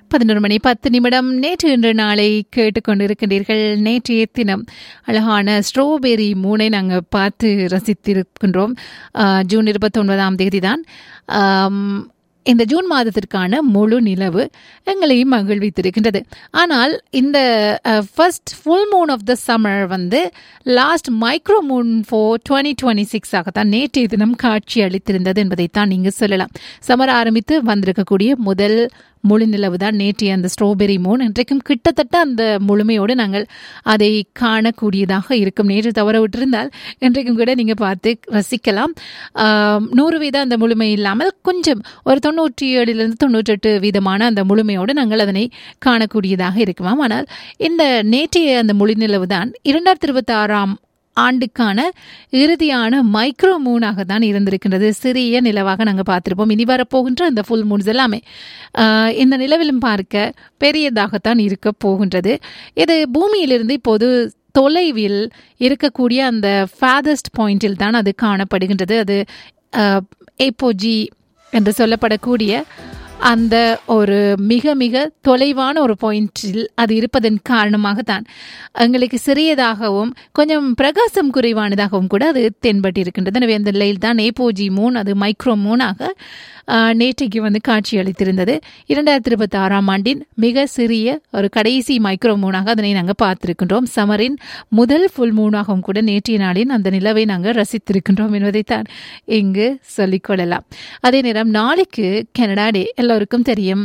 பதினொரு மணி பத்து நிமிடம் நேற்று இன்று நாளை கேட்டுக்கொண்டிருக்கின்றீர்கள் நேற்றைய தினம் அழகான ஸ்ட்ராபெரி மூனை நாங்கள் பார்த்து ரசித்திருக்கின்றோம் ஆஹ், ஜூன் இருபத்தொன்பதாம் தேதி தான் ஆம், இந்த ஜூன் மாதத்திற்கான முழு நிலவு எங்களை மகிழ்வித்திருக்கின்றது ஆனால் இந்த first full moon of the summer வந்து last micro moon four twenty twenty சிக்ஸாகத்தான் நேற்றைய தினம் காட்சி அளித்திருந்தது என்பதைத்தான் நீங்கள் சொல்லலாம் சம்மர் ஆரம்பித்து வந்திருக்கக்கூடிய முதல் முழு நிலவு தான் நேற்றைய அந்த ஸ்ட்ராபெரி மூன் இன்றைக்கும் கிட்டத்தட்ட அந்த முழுமையோடு நாங்கள் அதை காணக்கூடியதாக இருக்கும் நேற்று தவற விட்டிருந்தால் இன்றைக்கும் கூட நீங்கள் பார்த்து ரசிக்கலாம் ஆம், நூறு வீதம் அந்த முழுமை இல்லாமல் கொஞ்சம் ஒரு தொண்ணூற்றி ஏழிலிருந்து தொண்ணூற்றெட்டு வீதமான அந்த முழுமையோடு நாங்கள் அதனை காணக்கூடியதாக இருக்குமாம் ஆனால் இந்த நேற்றைய அந்த முழு நிலவு தான் இரண்டாயிரத்தி இருபத்தி ஆறாம் ஆண்டுக்கான இறுதியான மைக்ரோ மூனாக தான் இருந்திருக்கின்றது சிறிய நிலவாக நாங்கள் பார்த்திருப்போம் இனி வரப்போகின்ற அந்த ஃபுல் மூன்ஸ் எல்லாமே ஆஹ், இந்த நிலவிலும் பார்க்க பெரியதாகத்தான் இருக்க போகின்றது இது பூமியிலிருந்து இப்போது தொலைவில் இருக்கக்கூடிய அந்த ஃபேதஸ்ட் பாயிண்டில் தான் அது காணப்படுகின்றது அது ஏப்போஜி என்று சொல்லப்படக்கூடிய அந்த ஒரு மிக மிக தொலைவான ஒரு பாயிண்டில் அது இருப்பதன் காரணமாகத்தான் எங்களுக்கு சிறியதாகவும் கொஞ்சம் பிரகாசம் குறைவானதாகவும் கூட அது தென்பட்டிருக்கின்றது எனவே அந்த நிலையில் தான் ஏப்போஜி மூன் அது மைக்ரோ மூனாக ஆஹ், நேற்றைக்கு வந்து காட்சி அளித்திருந்தது இரண்டாயிரத்தி இருபத்தி ஆறாம் ஆண்டின் மிக சிறிய ஒரு கடைசி மைக்ரோ மூனாக அதனை நாங்கள் பார்த்திருக்கின்றோம் சமரின் முதல் ஃபுல் மூனாகவும் கூட நேற்றைய நாளின் அந்த நிலவை நாங்கள் ரசித்திருக்கின்றோம் என்பதைத்தான் இங்கு சொல்லிக்கொள்ளலாம் அதே நேரம் நாளைக்கு கனடா டே எல்லோருக்கும் தெரியும்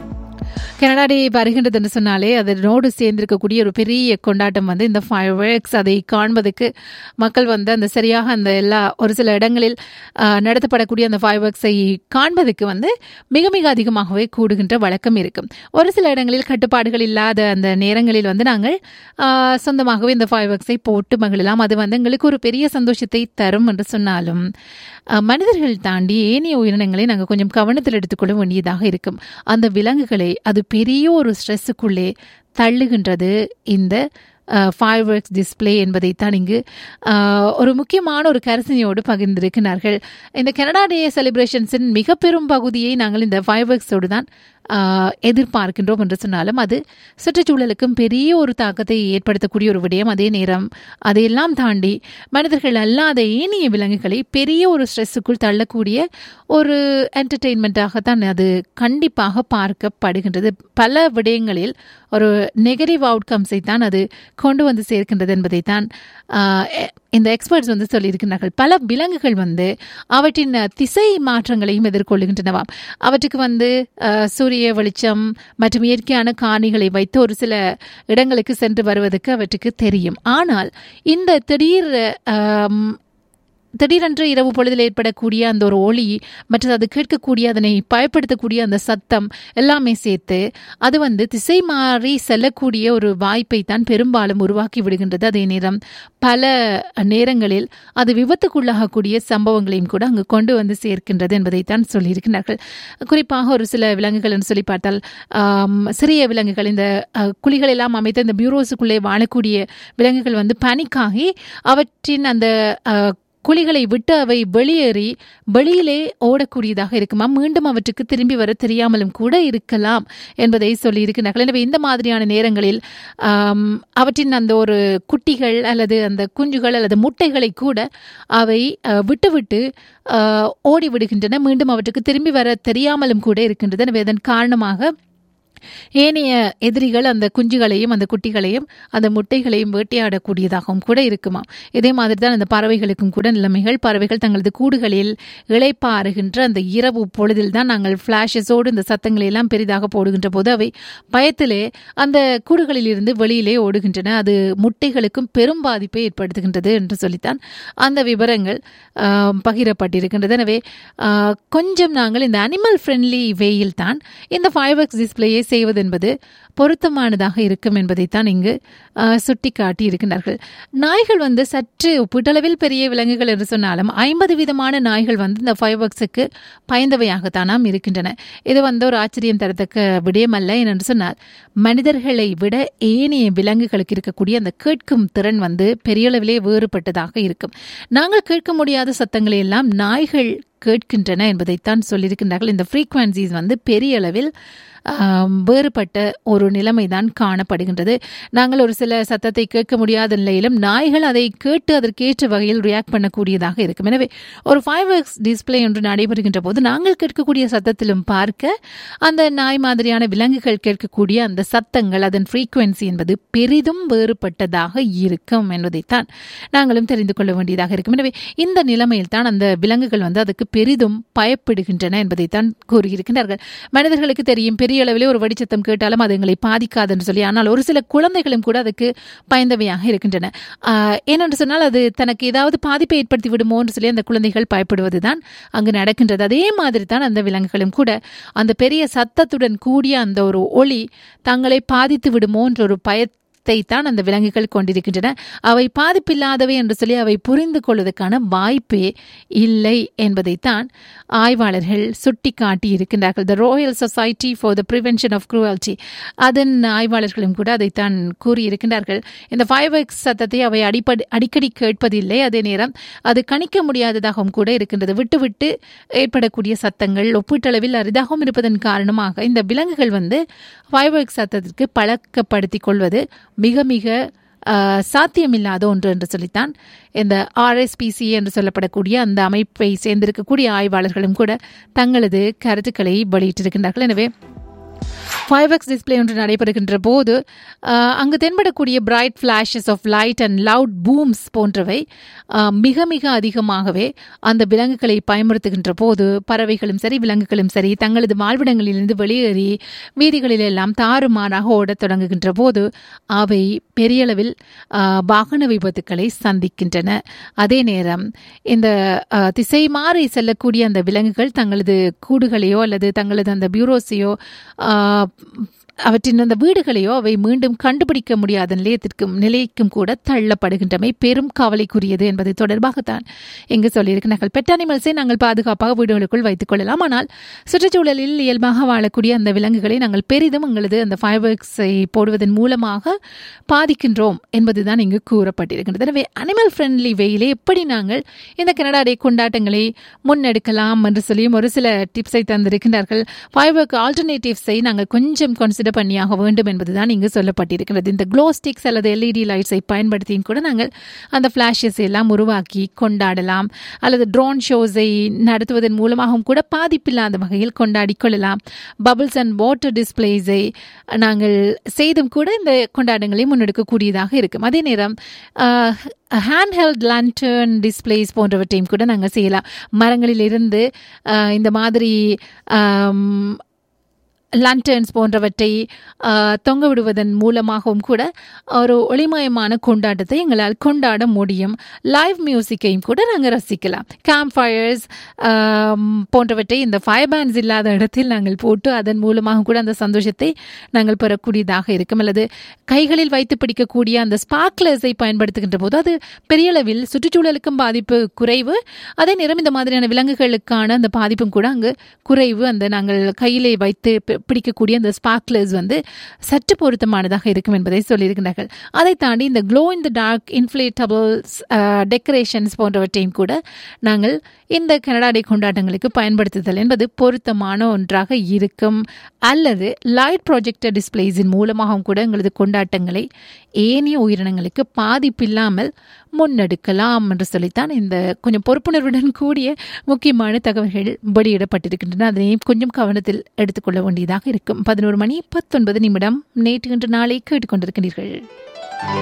கனடா டே வருகின்றது என்று சொன்னாலே அதனோடு சேர்ந்திருக்கக்கூடிய ஒரு பெரிய கொண்டாட்டம் வந்து இந்த ஃபயர் ஒர்க்ஸ் அதை காண்பதற்கு மக்கள் வந்து அந்த சரியாக அந்த எல்லா ஒரு சில இடங்களில் ஆஹ், நடத்தப்படக்கூடிய அந்த ஃபயர் ஒர்க்ஸை காண்பதற்கு வந்து மிக மிக அதிகமாகவே கூடுகின்ற வழக்கம் இருக்கும் ஒரு சில இடங்களில் கட்டுப்பாடுகள் இல்லாத அந்த நேரங்களில் வந்து நாங்கள் ஆஹ், சொந்தமாகவே இந்த ஃபயர் ஒர்க்ஸை போட்டு மகிழலாம் அது வந்து எங்களுக்கு ஒரு பெரிய சந்தோஷத்தை தரும் என்று சொன்னாலும் ஆஹ், மனிதர்கள் தாண்டி ஏனைய உயிரினங்களை நாங்கள் கொஞ்சம் கவனத்தில் எடுத்துக்கொள்ள வேண்டியதாக இருக்கும் அந்த விலங்குகளை அது பெரிய ஒரு ஸ்ட்ரெஸ்ஸுக்குள்ளே தள்ளுகின்றது இந்த ஃபயர் ஒர்க்ஸ் டிஸ்பிளே என்பதைத்தான் இங்கு ஆஹ், ஒரு முக்கியமான ஒரு கரசனையோடு பகிர்ந்திருக்கிறார்கள் இந்த கனடா டே செலிப்ரேஷன்ஸின் மிக பெரும் பகுதியை நாங்கள் இந்த ஃபயர் ஒர்க்ஸோடு தான் ஆஹ், எதிர்பார்க்கின்றோம் என்று சொன்னாலும் அது சுற்றுச்சூழலுக்கும் பெரிய ஒரு தாக்கத்தை ஏற்படுத்தக்கூடிய ஒரு விடயம் அதே நேரம் அதையெல்லாம் தாண்டி மனிதர்கள் அல்லாத ஏனைய விலங்குகளை பெரிய ஒரு ஸ்ட்ரெஸ்ஸுக்குள் தள்ளக்கூடிய ஒரு என்டர்டெயின்மெண்ட்டாகத்தான் அது கண்டிப்பாக பார்க்கப்படுகின்றது பல விடயங்களில் ஒரு நெகட்டிவ் அவுட்கம்ஸை தான் அது கொண்டு வந்து சேர்க்கின்றது என்பதைத்தான் ஆஹ், எ- இந்த எக்ஸ்பர்ட்ஸ் வந்து சொல்லியிருக்கிறார்கள் பல விலங்குகள் வந்து அவற்றின் திசை மாற்றங்களையும் எதிர்கொள்ளுகின்றனவாம் அவற்றுக்கு வந்து ஆஹ், சூரிய வெளிச்சம் மற்றும் இயற்கையான காணிகளை வைத்து ஒரு சில இடங்களுக்கு சென்று வருவதற்கு அவற்றுக்கு தெரியும் ஆனால் இந்த திடீர் ஆம், திடீரென்று இரவு பொழுதில் ஏற்படக்கூடிய அந்த ஒரு ஒளி மற்றது அது கேட்கக்கூடிய அதனை பயப்படுத்தக்கூடிய அந்த சத்தம் எல்லாமே சேர்த்து அது வந்து திசை மாறி செல்லக்கூடிய ஒரு வாய்ப்பை தான் பெரும்பாலும் உருவாக்கி விடுகின்றது அதே நேரம் பல நேரங்களில் அது விபத்துக்குள்ளாகக்கூடிய சம்பவங்களையும் கூட அங்கு கொண்டு வந்து சேர்க்கின்றது என்பதைத்தான் சொல்லியிருக்கிறார்கள் குறிப்பாக ஒரு சில விலங்குகள் என்று சொல்லி பார்த்தால் ஆம், சிறிய விலங்குகள் இந்த அஹ், குழிகள் எல்லாம் அமைத்த இந்த பியூரோஸுக்குள்ளே வாழக்கூடிய விலங்குகள் வந்து பனிக்காகி அவற்றின் அந்த அஹ், குழிகளை விட்டு அவை வெளியேறி வெளியிலே ஓடக்கூடியதாக இருக்குமா மீண்டும் அவற்றுக்கு திரும்பி வர தெரியாமலும் கூட இருக்கலாம் என்பதை சொல்லியிருக்கிறார்கள் எனவே இந்த மாதிரியான நேரங்களில் ஆம், அவற்றின் அந்த ஒரு குட்டிகள் அல்லது அந்த குஞ்சுகள் அல்லது முட்டைகளை கூட அவை அஹ், விட்டுவிட்டு அஹ், ஓடி விடுகின்றன மீண்டும் அவற்றுக்கு திரும்பி வர தெரியாமலும் கூட இருக்கின்றது எனவே அதன் காரணமாக ஏனைய எதிரிகள் அந்த குஞ்சுகளையும் அந்த குட்டிகளையும் அந்த முட்டைகளையும் வேட்டையாடக்கூடியதாகவும் கூட இருக்குமா இதே மாதிரி தான் அந்த பறவைகளுக்கும் கூட நிலைமைகள் பறவைகள் தங்களது கூடுகளில் இளைப்பாறுகின்ற அந்த இரவு பொழுதில் தான் நாங்கள் ஃப்ளாஷஸோடு இந்த சத்தங்களை எல்லாம் பெரிதாக போடுகின்ற போது அவை பயத்திலே அந்த கூடுகளில் இருந்து வெளியிலே ஓடுகின்றன அது முட்டைகளுக்கும் பெரும் பாதிப்பை ஏற்படுத்துகின்றது என்று சொல்லித்தான் அந்த விவரங்கள் ஆம், பகிரப்பட்டிருக்கின்றது எனவே ஆ, கொஞ்சம் நாங்கள் இந்த அனிமல் ஃப்ரெண்ட்லி வேயில் தான் இந்த ஃபைவ் எக்ஸ் டிஸ்பிளேயை செய்வது என்பது பொருத்தமானதாக இருக்கும் என்பதைத்தான் இங்கு சுட்டி காட்டி இருக்கின்றார்கள் நாய்கள் வந்து சற்று ஒப்பீட்டளவில் பெரிய விலங்குகள் என்று சொன்னாலும் ஐம்பது விதமான நாய்கள் வந்து இந்த ஃபைவ் எக்ஸுக்கு பயந்தவையாகத்தானாம் இருக்கின்றன இது வந்து ஒரு ஆச்சரியம் தரத்தக்க விடயம் அல்ல என்று சொன்னால் மனிதர்களை விட ஏனைய விலங்குகளுக்கு இருக்கக்கூடிய அந்த கேட்கும் திறன் வந்து பெரிய அளவிலே வேறுபட்டதாக இருக்கும் நாங்கள் கேட்க முடியாத சத்தங்களை எல்லாம் நாய்கள் கேட்கின்றன என்பதைத்தான் சொல்லியிருக்கின்றார்கள் இந்த ஃப்ரீக்வன்சிஸ் வந்து பெரிய அளவில் ஆம், வேறுபட்ட ஒரு நிலைமைதான் காணப்படுகின்றது நாங்கள் ஒரு சில சத்தத்தை கேட்க முடியாத நிலையிலும் நாய்கள் அதை கேட்டு அதற்கேற்ற வகையில் ரியாக்ட் பண்ணக்கூடியதாக இருக்கும் எனவே ஒரு ஃபைவ் எக்ஸ் டிஸ்பிளே ஒன்று நடைபெறுகின்ற போது நாங்கள் கேட்கக்கூடிய சத்தத்திலும் பார்க்க அந்த நாய் மாதிரியான விலங்குகள் கேட்கக்கூடிய அந்த சத்தங்கள் அதன் ஃப்ரீக்குவென்சி என்பது பெரிதும் வேறுபட்டதாக இருக்கும் என்பதைத்தான் நாங்களும் தெரிந்து கொள்ள வேண்டியதாக இருக்கும் எனவே இந்த நிலைமையில் தான் அந்த விலங்குகள் வந்து அதுக்கு பெரிதும் பயப்படுகின்றன என்பதைத்தான் கூறியிருக்கின்றார்கள் மனிதர்களுக்கு தெரியும் பெரிய அளவிலே ஒரு வெடிச்சத்தம் கேட்டாலும் அது எங்களை பாதிக்காது என்று சொல்லி ஆனால் ஒரு சில குழந்தைகளும் கூட அதுக்கு பயந்தவையாக இருக்கின்றன ஆஹ், ஏனென்று சொன்னால் அது தனக்கு ஏதாவது பாதிப்பை ஏற்படுத்தி விடுமோ என்று சொல்லி அந்த குழந்தைகள் பயப்படுவதுதான் அங்கு நடக்கின்றது அதே மாதிரி தான் அந்த விலங்குகளும் கூட அந்த பெரிய சத்தத்துடன் கூடிய அந்த ஒரு ஒளி தங்களை பாதித்து விடுமோ என்ற ஒரு பயத்தை தான் அந்த விலங்குகள் கொண்டிருக்கின்றன அவை பாதிப்பில்லாதவை என்று சொல்லி அவை புரிந்து கொள்வதற்கான வாய்ப்பே இல்லை என்பதைத்தான் ஆய்வாளர்கள் சுட்டிக்காட்டி இருக்கின்றார்கள் the Royal Society for the Prevention of Cruelty அதன் ஆய்வாளர்களும் கூட அதைத்தான் கூறியிருக்கின்றார்கள் இந்த ஃபைவ் எக்ஸ் சத்தத்தை அவை அடிப்படை அடிக்கடி கேட்பதில்லை அதே நேரம் அது கணிக்க முடியாததாகவும் கூட இருக்கின்றது விட்டு விட்டு ஏற்படக்கூடிய சத்தங்கள் ஒப்பீட்டளவில் அரிதாகவும் இருப்பதன் காரணமாக இந்த விலங்குகள் வந்து ஃபைவ் எக்ஸ் சத்தத்திற்கு பழக்கப்படுத்திக் கொள்வது மிக மிக ஆஹ், சாத்தியமில்லாத ஒன்று என்று சொல்லித்தான் இந்த ஆர்எஸ்பிசி என்று சொல்லப்படக்கூடிய அந்த அமைப்பை சேர்ந்திருக்கக்கூடிய ஆய்வாளர்களும் கூட தங்களது கருத்துக்களை வெளியிட்டிருக்கின்றார்கள் எனவே ஃபைவ் எக்ஸ் டிஸ்பிளே ஒன்று நடைபெறுகின்ற போது ஆஹ், அங்கு தென்படக்கூடிய bright flashes of light and loud booms போன்றவை ஆஹ், மிக மிக அதிகமாகவே அந்த விலங்குகளை பயன்படுத்துகின்ற போது பறவைகளும் சரி விலங்குகளும் சரி தங்களது வாழ்விடங்களிலிருந்து வெளியேறி வீதிகளில் எல்லாம் தாறுமாறாக ஓடத் தொடங்குகின்ற போது அவை பெரிய அளவில் ஆஹ், வாகன விபத்துக்களை சந்திக்கின்றன அதே நேரம் இந்த ஆஹ், திசை மாறி செல்லக்கூடிய அந்த விலங்குகள் தங்களது கூடுகளையோ அல்லது தங்களது அந்த பியூரோஸையோ ஆஹ், அவற்றின் அந்த வீடுகளையோ அவை மீண்டும் கண்டுபிடிக்க முடியாத நிலையத்திற்கும் நிலைக்கும் கூட தள்ளப்படுகின்றமை பெரும் கவலைக்குரியது என்பது தொடர்பாகத்தான் இங்கு சொல்லியிருக்கிறார்கள் பெட் அனிமல்ஸை நாங்கள் பாதுகாப்பாக வீடுகளுக்குள் வைத்துக் கொள்ளலாம் ஆனால் சுற்றுச்சூழலில் இயல்பாக வாழக்கூடிய அந்த விலங்குகளை நாங்கள் பெரிதும் எங்களது அந்த ஃபைபர்ஸை போடுவதன் மூலமாக பாதிக்கின்றோம் என்பதுதான் இங்கு கூறப்பட்டிருக்கின்றது எனவே அனிமல் ஃப்ரெண்ட்லி வெயிலே எப்படி நாங்கள் இந்த கனடா டே கொண்டாட்டங்களை முன்னெடுக்கலாம் என்று சொல்லியும் ஒரு சில டிப்ஸை தந்திருக்கின்றார்கள் ஃபைபருக்கு ஆல்டர்னேட்டிவ்ஸை நாங்கள் கொஞ்சம் கன்சிடர் பண்ணியாக வேண்டும் என்பதுதான் இங்கு சொல்லப்பட்டிருக்கிறது இந்த க்ளோ ஸ்டிக்ஸ் அல்லது எல்இடி லைட்ஸை பயன்படுத்தியும் கூட நாங்கள் அந்த ஃபிளாஷஸ் எல்லாம் உருவாக்கி கொண்டாடலாம் அல்லது ட்ரோன் ஷோஸை நடத்துவதன் மூலமாகவும் கூட பாதிப்பில்லாத வகையில் கொண்டாடி கொள்ளலாம் பபிள்ஸ் அண்ட் வாட்டர் டிஸ்பிளேஸை நாங்கள் செய்தும் கூட இந்த கொண்டாட்டங்களை முன்னெடுக்கக்கூடியதாக இருக்கும் அதே நேரம் ஹேண்ட் ஹெல்ட் லேண்டர்ன் டிஸ்பிளேஸ் போன்றவற்றையும் கூட நாங்கள் செய்யலாம் மரங்களிலிருந்து ஆஹ், இந்த மாதிரி ஆம், லண்டன்ஸ் போன்றவற்றை ஆஹ், தொங்க விடுவதன் மூலமாகவும் கூட ஒரு ஒளிமயமான கொண்டாட்டத்தை எங்களால் கொண்டாட முடியும் லைவ் மியூசிக்கையும் கூட நாங்கள் ரசிக்கலாம் கேம்ப் ஃபயர்ஸ் போன்றவற்றை இந்த ஃபயர் பேண்ட்ஸ் இல்லாத இடத்தில் நாங்கள் போட்டு அதன் மூலமாக கூட அந்த சந்தோஷத்தை நாங்கள் பெறக்கூடியதாக இருக்கும் அல்லது கைகளில் வைத்து பிடிக்கக்கூடிய அந்த ஸ்பார்க்லர்ஸை பயன்படுத்துகின்ற போது அது பெரிய அளவில் சுற்றுச்சூழலுக்கும் பாதிப்பு குறைவு அதே நேரம் இந்த மாதிரியான விலங்குகளுக்கான அந்த பாதிப்பும் கூட அங்கு குறைவு அந்த நாங்கள் கையிலே வைத்து பி- பிடிக்கக்கூடிய அந்த ஸ்பார்க்லர்ஸ் வந்து சற்று பொருத்தமானதாக இருக்கும் என்பதை சொல்லியிருக்கிறார்கள் அதை தாண்டி இந்த glow in the dark inflatables decorations போன்றவற்றையும் கூட நாங்கள் இந்த கனடா டே கொண்டாட்டங்களுக்கு பயன்படுத்துதல் என்பது பொருத்தமான ஒன்றாக இருக்கும் அல்லது லைட் ப்ராஜெக்டர் டிஸ்பிளேஸின் மூலமாகவும் கூட எங்களது கொண்டாட்டங்களை ஏனைய உயிரினங்களுக்கு பாதிப்பில்லாமல் முன்னெடுக்கலாம் என்று சொல்லித்தான் இந்த கொஞ்சம் பொறுப்புணர்வுடன் கூடிய முக்கியமான தகவல்கள் வெளியிடப்பட்டிருக்கின்றன அதனையும் கொஞ்சம் கவனத்தில் எடுத்துக்கொள்ள வேண்டியதாக இருக்கும் பதினோரு மணி பத்தொன்பது நிமிடம் நேற்று இன்று நாளை கேட்டுக்கொண்டிருக்கிறீர்கள்